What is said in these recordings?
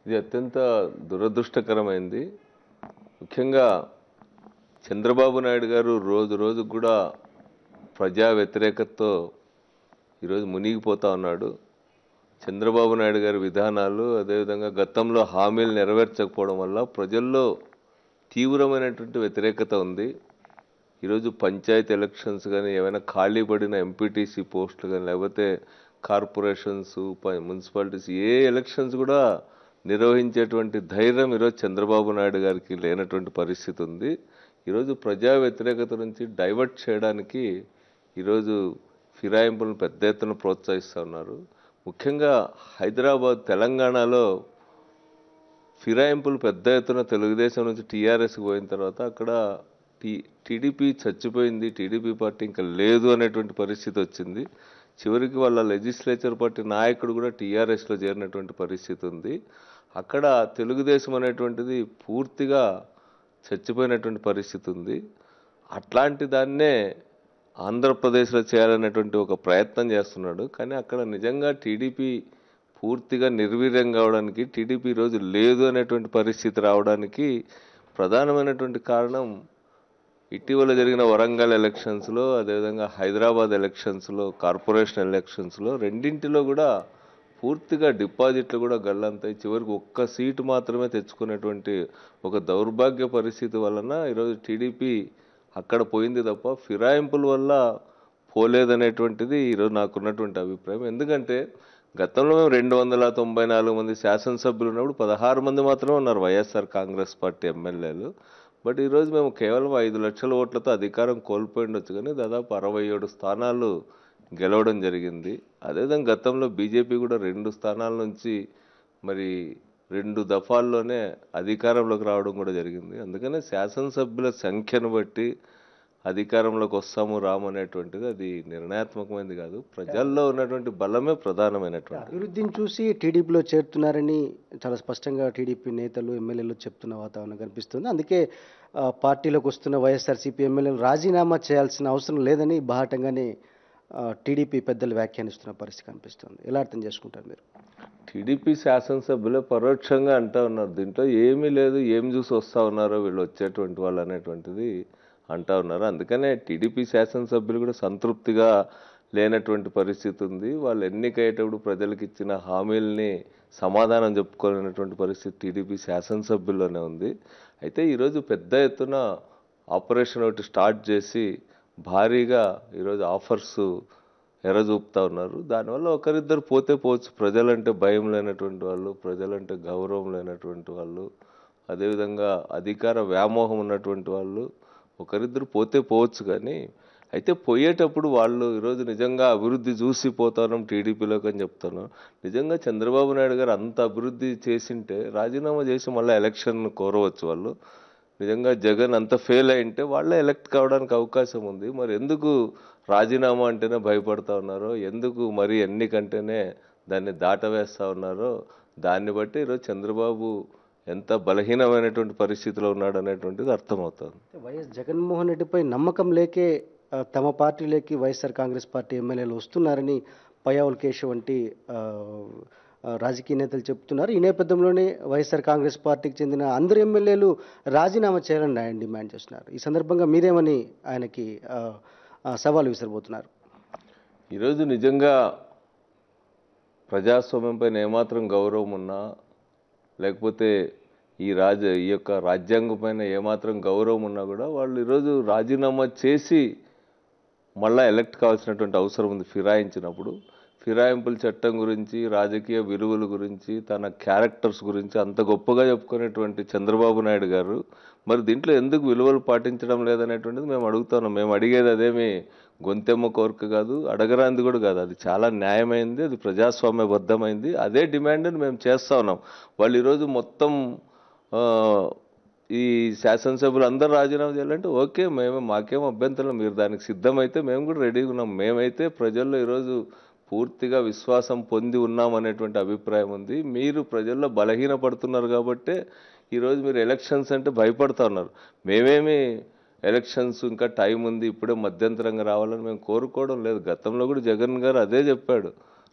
ఇది అత్యంత దురదృష్టకరమైంది ముఖ్యంగా చంద్రబాబు నాయుడు గారు రోజు రోజుకు కూడా ప్రజా వ్యతిరేకతతో ఈరోజు మునిగిపోతా ఉన్నాడు చంద్రబాబు నాయుడు గారి విధానాలు అదేవిధంగా గతంలో హామీలు నెరవేర్చకపోవడం వల్ల ప్రజల్లో తీవ్రమైనటువంటి వ్యతిరేకత ఉంది ఈరోజు పంచాయతీ ఎలక్షన్స్ కానీ ఏమైనా ఖాళీ పడిన ఎంపీటీసీ పోస్టులు కానీ లేకపోతే కార్పొరేషన్స్ ప- మున్సిపాలిటీస్ ఏ ఎలక్షన్స్ కూడా నిర్వహించేటువంటి ధైర్యం ఈరోజు చంద్రబాబు నాయుడు గారికి లేనటువంటి పరిస్థితి ఉంది ఈరోజు ప్రజా వ్యతిరేకత నుంచి డైవర్ట్ చేయడానికి ఈరోజు ఫిరాయింపులను పెద్ద ఎత్తున ప్రోత్సహిస్తూ ఉన్నారు ముఖ్యంగా హైదరాబాద్ తెలంగాణలో ఫిరాయింపులు పెద్ద ఎత్తున తెలుగుదేశం నుంచి టీఆర్ఎస్కి పోయిన తర్వాత అక్కడ టీ టీడీపీ చచ్చిపోయింది టీడీపీ పార్టీ ఇంకా లేదు అనేటువంటి పరిస్థితి వచ్చింది చివరికి వాళ్ళ లెజిస్లేచర్ పార్టీ నాయకుడు కూడా టీఆర్ఎస్లో చేరినటువంటి పరిస్థితి ఉంది అక్కడ తెలుగుదేశం అనేటువంటిది పూర్తిగా చచ్చిపోయినటువంటి పరిస్థితి ఉంది అట్లాంటి దాన్నే ఆంధ్రప్రదేశ్లో చేయాలనేటువంటి ఒక ప్రయత్నం చేస్తున్నాడు కానీ అక్కడ నిజంగా టీడీపీ పూర్తిగా నిర్వీర్యం కావడానికి టీడీపీ ఈరోజు లేదు అనేటువంటి పరిస్థితి రావడానికి ప్రధానమైనటువంటి కారణం ఇటీవల జరిగిన వరంగల్ ఎలక్షన్స్లో అదేవిధంగా హైదరాబాద్ ఎలక్షన్స్లో కార్పొరేషన్ ఎలక్షన్స్లో రెండింటిలో కూడా పూర్తిగా డిపాజిట్లు కూడా గల్లంతాయి చివరికి ఒక్క సీటు మాత్రమే తెచ్చుకునేటువంటి ఒక దౌర్భాగ్య పరిస్థితి వలన ఈరోజు టీడీపీ అక్కడ పోయింది తప్ప ఫిరాయింపుల వల్ల పోలేదనేటువంటిది ఈరోజు నాకున్నటువంటి అభిప్రాయం ఎందుకంటే గతంలో మేము రెండు వందల తొంభై నాలుగు మంది శాసనసభ్యులు ఉన్నప్పుడు పదహారు మంది మాత్రమే ఉన్నారు వైఎస్ఆర్ కాంగ్రెస్ పార్టీ ఎమ్మెల్యేలు బట్ ఈరోజు మేము కేవలం ఐదు లక్షల ఓట్లతో అధికారం కోల్పోయి ఉండొచ్చు కానీ దాదాపు అరవై ఏడు స్థానాలు గెలవడం జరిగింది అదేవిధంగా గతంలో బీజేపీ కూడా రెండు స్థానాల నుంచి మరి రెండు దఫాల్లోనే అధికారంలోకి రావడం కూడా జరిగింది అందుకనే శాసనసభ్యుల సంఖ్యను బట్టి అధికారంలోకి వస్తాము రాము అనేటువంటిది అది నిర్ణయాత్మకమైనది కాదు ప్రజల్లో ఉన్నటువంటి బలమే ప్రధానమైనటువంటి అభివృద్ధిని చూసి టీడీపీలో చేరుతున్నారని చాలా స్పష్టంగా టీడీపీ నేతలు ఎమ్మెల్యేలు చెప్తున్న వాతావరణం కనిపిస్తుంది అందుకే ఆ, పార్టీలోకి వస్తున్న వైఎస్ఆర్సీపీ ఎమ్మెల్యేలు రాజీనామా చేయాల్సిన అవసరం లేదని బాహటంగానే ఆ, టీడీపీ పెద్దలు వ్యాఖ్యానిస్తున్న పరిస్థితి కనిపిస్తుంది ఎలా అర్థం చేసుకుంటారు మీరు టీడీపీ శాసనసభ్యులే పరోక్షంగా అంటా ఉన్నారు దీంట్లో ఏమీ లేదు ఏం చూసి వస్తా ఉన్నారో వీళ్ళు వచ్చేటువంటి వాళ్ళు అనేటువంటిది అంటా ఉన్నారు అందుకనే టీడీపీ శాసనసభ్యులు కూడా సంతృప్తిగా లేనటువంటి పరిస్థితి ఉంది వాళ్ళు ఎన్నికయ్యేటప్పుడు ప్రజలకు ఇచ్చిన హామీల్ని సమాధానం చెప్పుకోలేనటువంటి పరిస్థితి టీడీపీ శాసనసభ్యుల్లోనే ఉంది అయితే ఈరోజు పెద్ద ఎత్తున ఆపరేషన్ ఒకటి స్టార్ట్ చేసి భారీగా ఈరోజు ఆఫర్స్ ఎర్ర చూపుతా ఉన్నారు దానివల్ల ఒకరిద్దరు పోతే పోవచ్చు ప్రజలంటే భయం లేనటువంటి వాళ్ళు ప్రజలంటే గౌరవం లేనటువంటి వాళ్ళు అదేవిధంగా అధికార వ్యామోహం ఉన్నటువంటి వాళ్ళు ఒకరిద్దరు పోతే పోవచ్చు కానీ అయితే పోయేటప్పుడు వాళ్ళు ఈరోజు నిజంగా అభివృద్ధి చూసి పోతాను టీడీపీలోకి అని చెప్తాను నిజంగా చంద్రబాబు నాయుడు గారు అంత అభివృద్ధి చేసింటే రాజీనామా చేసి మళ్ళీ ఎలక్షన్ కోరవచ్చు వాళ్ళు నిజంగా జగన్ అంత ఫెయిల్ అయింటే వాళ్ళే ఎలక్ట్ కావడానికి అవకాశం ఉంది మరి ఎందుకు రాజీనామా అంటేనే భయపడతా ఉన్నారో ఎందుకు మరి ఎన్నికంటేనే దాన్ని దాటవేస్తా ఉన్నారో దాన్ని బట్టి ఈరోజు చంద్రబాబు ఎంత బలహీనమైనటువంటి పరిస్థితిలో ఉన్నాడు అనేటువంటిది అర్థమవుతుంది వైఎస్ జగన్మోహన్ రెడ్డిపై నమ్మకం లేకే ఆ, తమ పార్టీలోకి వైఎస్ఆర్ కాంగ్రెస్ పార్టీ ఎమ్మెల్యేలు వస్తున్నారని పయావుల్ కేశవ్ వంటి ఆ, ఆ, రాజకీయ నేతలు చెప్తున్నారు ఈ నేపథ్యంలోనే వైఎస్ఆర్ కాంగ్రెస్ పార్టీకి చెందిన అందరు ఎమ్మెల్యేలు రాజీనామా చేయాలని ఆయన డిమాండ్ చేస్తున్నారు ఈ సందర్భంగా మీరేమని ఆయనకి ఆ, ఆ, సవాలు విసిరబోతున్నారు ఈరోజు నిజంగా ప్రజాస్వామ్యం పైన ఏమాత్రం గౌరవం ఉన్నా లేకపోతే ఈ రాజ ఈ యొక్క రాజ్యాంగం పైన ఏమాత్రం గౌరవం ఉన్నా కూడా వాళ్ళు ఈరోజు రాజీనామా చేసి మళ్ళా ఎలక్ట్ కావాల్సినటువంటి అవసరం ఉంది ఫిరాయించినప్పుడు ఫిరాయింపుల చట్టం గురించి రాజకీయ విలువల గురించి తన క్యారెక్టర్స్ గురించి అంత గొప్పగా చెప్పుకునేటువంటి చంద్రబాబు నాయుడు గారు మరి దీంట్లో ఎందుకు విలువలు పాటించడం లేదనేటువంటిది మేము అడుగుతున్నాం మేము అడిగేది అదేమి గొంతెమ్మ కోరిక కాదు అడగరాంది కూడా కాదు అది చాలా న్యాయమైంది అది ప్రజాస్వామ్యబద్ధమైంది అదే డిమాండ్ని మేము చేస్తా ఉన్నాం వాళ్ళు ఈరోజు మొత్తం ఆ, ఈ శాసనసభ్యులు అందరూ రాజీనామా చేయాలంటే ఓకే మేము మాకేం అభ్యంతరం మీరు దానికి సిద్ధమైతే మేము కూడా రెడీగా ఉన్నాం మేమైతే ప్రజల్లో ఈరోజు పూర్తిగా విశ్వాసం పొంది ఉన్నాం అనేటువంటి అభిప్రాయం ఉంది మీరు ప్రజల్లో బలహీనపడుతున్నారు కాబట్టే ఈరోజు మీరు ఎలక్షన్స్ అంటే భయపడతా ఉన్నారు మేమేమి ఎలక్షన్స్ ఇంకా టైం ఉంది ఇప్పుడే మధ్యంతరంగా రావాలని మేము కోరుకోవడం లేదు గతంలో కూడా జగన్ గారు అదే చెప్పాడు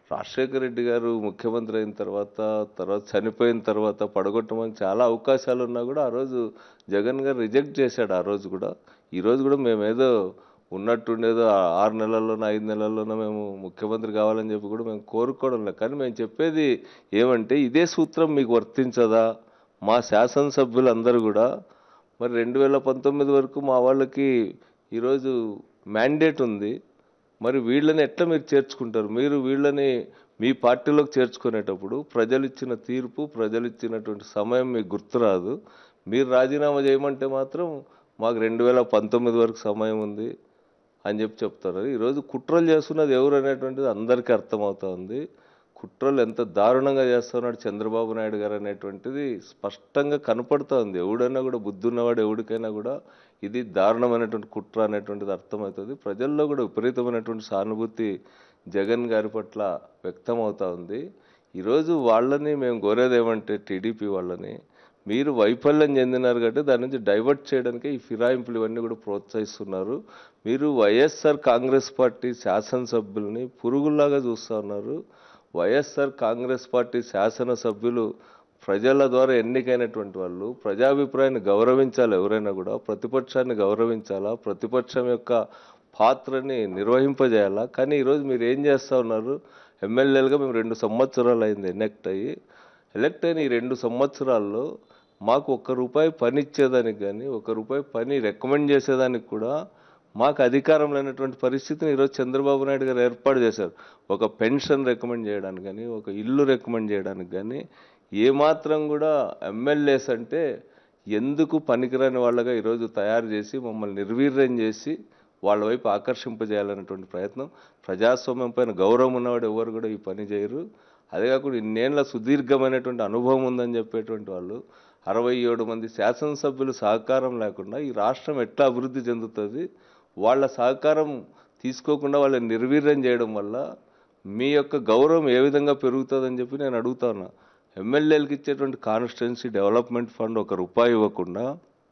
రాజశేఖర రెడ్డి గారు ముఖ్యమంత్రి అయిన తర్వాత తర్వాత చనిపోయిన తర్వాత పడగొట్టమని చాలా అవకాశాలు ఉన్నా కూడా ఆ రోజు జగన్ గారు రిజెక్ట్ చేశాడు ఆ రోజు కూడా ఈ రోజు కూడా మేమేదో ఉన్నట్టుండేదో ఆ ఆరు నెలల్లోనో ఐదు నెలల్లోనో మేము ముఖ్యమంత్రి కావాలని చెప్పి కూడా మేము కోరుకోవడం లేదు కానీ మేము చెప్పేది ఏమంటే ఇదే సూత్రం మీకు వర్తించదా మా శాసనసభ్యులందరూ కూడా మరి రెండు వేల పంతొమ్మిది వరకు మా వాళ్ళకి ఈరోజు మ్యాండేట్ ఉంది మరి వీళ్ళని ఎట్లా మీరు చేర్చుకుంటారు మీరు వీళ్ళని మీ పార్టీలోకి చేర్చుకునేటప్పుడు ప్రజలు ఇచ్చిన తీర్పు ప్రజలు ఇచ్చినటువంటి సమయం మీకు గుర్తురాదు మీరు రాజీనామా చేయమంటే మాత్రం మాకు రెండు వేల పంతొమ్మిది వరకు సమయం ఉంది అని చెప్పి చెప్తారు ఈరోజు కుట్రలు చేస్తున్నది ఎవరు అనేటువంటిది అందరికీ అర్థమవుతా ఉంది కుట్రలు ఎంత దారుణంగా చేస్తున్నాడు చంద్రబాబు నాయుడు గారు అనేటువంటిది స్పష్టంగా కనపడుతూ ఉంది ఎవడైనా కూడా బుద్ధి ఉన్నవాడు ఎవడికైనా కూడా ఇది దారుణమైనటువంటి కుట్ర అనేటువంటిది అర్థమవుతుంది ప్రజల్లో కూడా విపరీతమైనటువంటి సానుభూతి జగన్ గారి పట్ల వ్యక్తం అవుతా ఉంది ఈరోజు వాళ్ళని మేము కోరేది ఏమంటే టీడీపీ వాళ్ళని మీరు వైఫల్యం చెందినారు కాబట్టి దాని నుంచి డైవర్ట్ చేయడానికి ఈ ఫిరాయింపులు ఇవన్నీ కూడా ప్రోత్సహిస్తున్నారు మీరు వైఎస్ఆర్ కాంగ్రెస్ పార్టీ శాసనసభ్యుల్ని పురుగుల్లాగా చూస్తూ ఉన్నారు వైఎస్ఆర్ కాంగ్రెస్ పార్టీ శాసనసభ్యులు ప్రజల ద్వారా ఎన్నికైనటువంటి వాళ్ళు ప్రజాభిప్రాయాన్ని గౌరవించాలి ఎవరైనా కూడా ప్రతిపక్షాన్ని గౌరవించాలా ప్రతిపక్షం యొక్క పాత్రని నిర్వహింపజేయాలా కానీ ఈరోజు మీరు ఏం చేస్తూ ఉన్నారు ఎమ్మెల్యేలుగా మేము రెండు సంవత్సరాలు అయింది ఎలెక్ట్ అయ్యి ఎలెక్ట్ అయిన ఈ రెండు సంవత్సరాల్లో మాకు ఒక్క రూపాయి పని ఇచ్చేదానికి కానీ ఒక రూపాయి పని రికమెండ్ చేసేదానికి కూడా మాకు అధికారం లేనటువంటి పరిస్థితిని ఈరోజు చంద్రబాబు నాయుడు గారు ఏర్పాటు చేశారు ఒక పెన్షన్ రికమెండ్ చేయడానికి కానీ ఒక ఇల్లు రికమెండ్ చేయడానికి కానీ ఏమాత్రం కూడా ఎమ్మెల్యేస్ అంటే ఎందుకు పనికిరాని వాళ్ళగా ఈరోజు తయారు చేసి మమ్మల్ని నిర్వీర్యం చేసి వాళ్ళ వైపు ఆకర్షింపజేయాలనేటువంటి ప్రయత్నం ప్రజాస్వామ్యం పైన గౌరవం ఉన్నవాడు ఎవరు కూడా ఈ పని చేయరు అదే కాకుండా ఇన్నేళ్ల సుదీర్ఘమైనటువంటి అనుభవం ఉందని చెప్పేటువంటి వాళ్ళు అరవై ఏడు మంది శాసనసభ్యులు సహకారం లేకుండా ఈ రాష్ట్రం ఎట్లా అభివృద్ధి చెందుతుంది వాళ్ళ సహకారం తీసుకోకుండా వాళ్ళని నిర్వీర్యం చేయడం వల్ల మీ యొక్క గౌరవం ఏ విధంగా పెరుగుతుందని చెప్పి నేను అడుగుతాను ఎమ్మెల్యేలకు ఇచ్చేటువంటి కాన్స్టిట్యున్సీ డెవలప్మెంట్ ఫండ్ ఒక రూపాయి ఇవ్వకుండా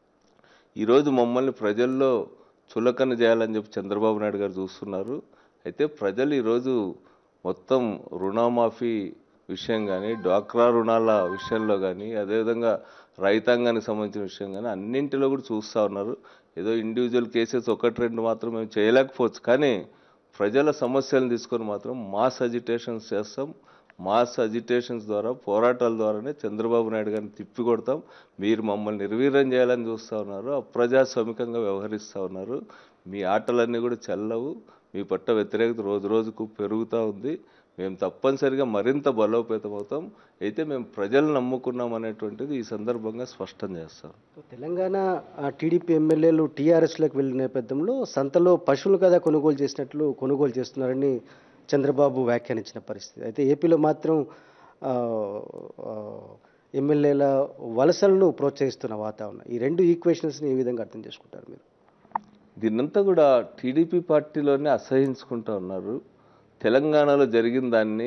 ఈరోజు మమ్మల్ని ప్రజల్లో చులకన చేయాలని చెప్పి చంద్రబాబు నాయుడు గారు చూస్తున్నారు అయితే ప్రజలు ఈరోజు మొత్తం రుణమాఫీ విషయం కానీ డ్వాక్రా రుణాల విషయంలో కానీ అదేవిధంగా రైతాంగానికి సంబంధించిన విషయం కానీ అన్నింటిలో కూడా చూస్తూ ఉన్నారు ఏదో ఇండివిజువల్ కేసెస్ ఒకటి రెండు మాత్రం మేము చేయలేకపోవచ్చు కానీ ప్రజల సమస్యలను తీసుకొని మాత్రం మాస్ అజిటేషన్స్ చేస్తాం మాస్ అజిటేషన్స్ ద్వారా పోరాటాల ద్వారానే చంద్రబాబు నాయుడు గారిని తిప్పి కొడతాం మీరు మమ్మల్ని నిర్వీర్యం చేయాలని చూస్తూ ఉన్నారు అప్రజాస్వామికంగా వ్యవహరిస్తూ ఉన్నారు మీ ఆటలన్నీ కూడా చెల్లవు మీ పట్ల వ్యతిరేకత రోజు రోజుకు పెరుగుతూ ఉంది మేము తప్పనిసరిగా మరింత బలోపేతం అవుతాం అయితే మేము ప్రజలు నమ్ముకున్నాం అనేటువంటిది ఈ సందర్భంగా స్పష్టం చేస్తాం తెలంగాణ ఆ, టీడీపీ ఎమ్మెల్యేలు టీఆర్ఎస్లోకి వెళ్ళిన నేపథ్యంలో సంతలో పశువులు కదా కొనుగోలు చేసినట్లు కొనుగోలు చేస్తున్నారని చంద్రబాబు వ్యాఖ్యానించిన పరిస్థితి అయితే ఏపీలో మాత్రం ఆ, ఆ, ఎమ్మెల్యేల వలసలను ప్రోత్సహిస్తున్న వాతావరణం ఈ రెండు ఈక్వేషన్స్ని ఏ విధంగా అర్థం చేసుకుంటారు మీరు దీన్నంతా కూడా టీడీపీ పార్టీలోనే అసహించుకుంటూ ఉన్నారు తెలంగాణలో జరిగిన దాన్ని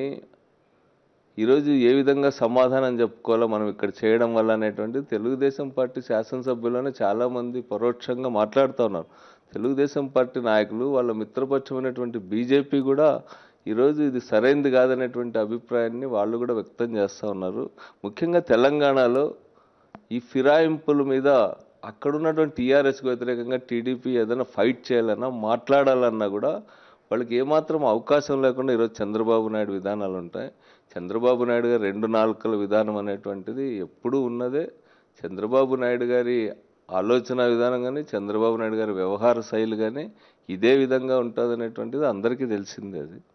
ఈరోజు ఏ విధంగా సమాధానం చెప్పుకోవాలో మనం ఇక్కడ చేయడం వల్ల అనేటువంటి తెలుగుదేశం పార్టీ శాసనసభ్యులోనే చాలామంది పరోక్షంగా మాట్లాడుతూ ఉన్నారు తెలుగుదేశం పార్టీ నాయకులు వాళ్ళ మిత్రపక్షమైనటువంటి బీజేపీ కూడా ఈరోజు ఇది సరైనది కాదనేటువంటి అభిప్రాయాన్ని వాళ్ళు కూడా వ్యక్తం చేస్తూ ఉన్నారు ముఖ్యంగా తెలంగాణలో ఈ ఫిరాయింపుల మీద అక్కడ ఉన్నటువంటి టీఆర్ఎస్కి వ్యతిరేకంగా టీడీపీ ఏదైనా ఫైట్ చేయాలన్నా మాట్లాడాలన్నా కూడా వాళ్ళకి ఏమాత్రం అవకాశం లేకుండా ఈరోజు చంద్రబాబు నాయుడు విధానాలు ఉంటాయి చంద్రబాబు నాయుడు గారి రెండు నాలుకల విధానం అనేటువంటిది ఎప్పుడూ ఉన్నదే చంద్రబాబు నాయుడు గారి ఆలోచన విధానం కానీ చంద్రబాబు నాయుడు గారి వ్యవహార శైలి కానీ ఇదే విధంగా ఉంటుంది అనేటువంటిది అందరికీ తెలిసిందే అది